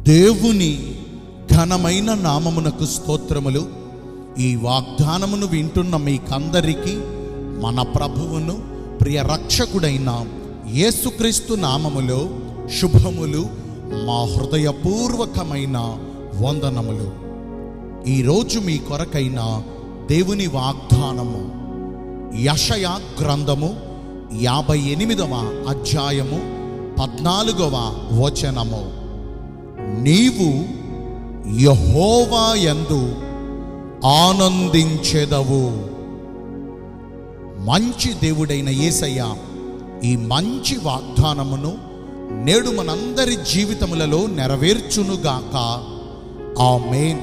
దేవుని ఘనమైన నామమునకు స్తోత్రములు ఈ వాగ్దానమును వింటున్న మీకందరికీ మన ప్రభువును ప్రియ రక్షకుడైన యేసుక్రీస్తు నామములో శుభములు మా హృదయపూర్వకమైన వందనములు ఈరోజు మీ కొరకైన దేవుని వాగ్దానము యషయ గ్రంథము యాభై ఎనిమిదవ అధ్యాయము పద్నాలుగవ వచనము నీవు యహోవా యందు ఆనందించెదవు మంచి దేవుడైన యేసయ్య ఈ మంచి వాగ్దానమును నేడు మనందరి జీవితములలో నెరవేర్చునుగాక ఆమేన్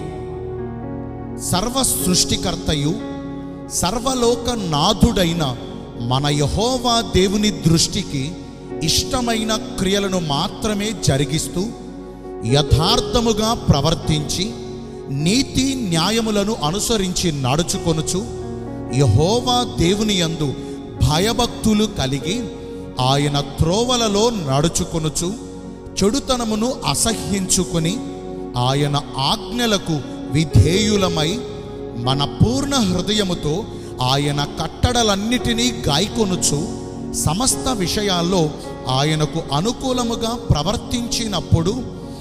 సర్వ సృష్టికర్తయు సర్వలోక నాథుడైన మన యహోవా దేవుని దృష్టికి ఇష్టమైన క్రియలను మాత్రమే జరిగిస్తూ యథార్థముగా ప్రవర్తించి నీతి న్యాయములను అనుసరించి నడుచుకొనుచు యహోవా దేవుని యందు భయభక్తులు కలిగి ఆయన త్రోవలలో నడుచుకొనుచు చెడుతనమును అసహ్యించుకొని ఆయన ఆజ్ఞలకు విధేయులమై మన పూర్ణ హృదయముతో ఆయన కట్టడలన్నిటినీ గాయకొనుచు సమస్త విషయాల్లో ఆయనకు అనుకూలముగా ప్రవర్తించినప్పుడు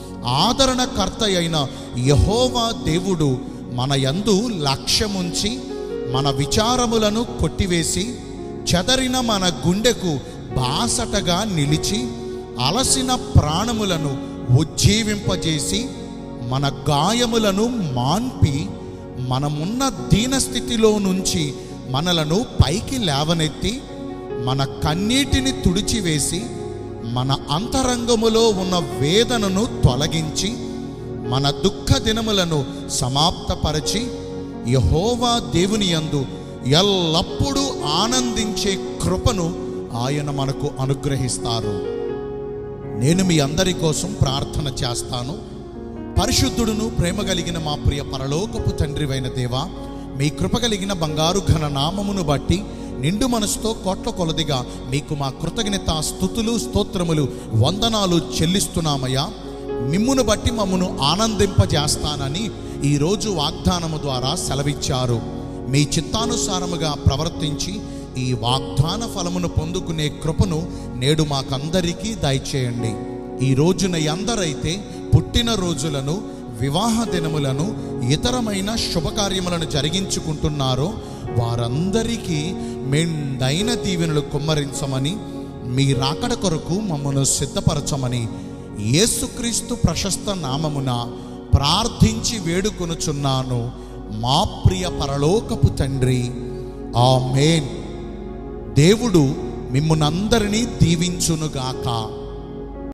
ఆదరణకర్త అయిన యహోవా దేవుడు మన యందు లక్ష్యముంచి మన విచారములను కొట్టివేసి చెదరిన మన గుండెకు బాసటగా నిలిచి అలసిన ప్రాణములను ఉజ్జీవింపజేసి మన గాయములను మాన్పి మనమున్న దీనస్థితిలో నుంచి మనలను పైకి లేవనెత్తి మన కన్నీటిని తుడిచివేసి మన అంతరంగములో ఉన్న వేదనను తొలగించి మన దుఃఖ దినములను సమాప్తపరచి యహోవా దేవుని యందు ఎల్లప్పుడూ ఆనందించే కృపను ఆయన మనకు అనుగ్రహిస్తారు నేను మీ అందరి కోసం ప్రార్థన చేస్తాను పరిశుద్ధుడును ప్రేమ కలిగిన మా ప్రియ పరలోకపు తండ్రివైన దేవా మీ కృప కలిగిన బంగారు ఘన నామమును బట్టి నిండు మనసుతో కోట్ల కొలదిగా మీకు మా కృతజ్ఞత స్థుతులు స్తోత్రములు వందనాలు చెల్లిస్తున్నామయ్యా మిమ్మును బట్టి మమ్మను ఆనందింపజేస్తానని ఈరోజు వాగ్దానము ద్వారా సెలవిచ్చారు మీ చిత్తానుసారముగా ప్రవర్తించి ఈ వాగ్దాన ఫలమును పొందుకునే కృపను నేడు మాకందరికీ దయచేయండి ఈ రోజున ఎందరైతే పుట్టిన రోజులను వివాహ దినములను ఇతరమైన శుభకార్యములను జరిగించుకుంటున్నారో వారందరికీ మెండైన దీవెనలు కుమ్మరించమని మీ రాకడ కొరకు మమ్మను సిద్ధపరచమని యేసుక్రీస్తు ప్రశస్త నామమున ప్రార్థించి వేడుకొనుచున్నాను మా ప్రియ పరలోకపు తండ్రి ఆమేన్ దేవుడు మిమ్మునందరినీ దీవించునుగాక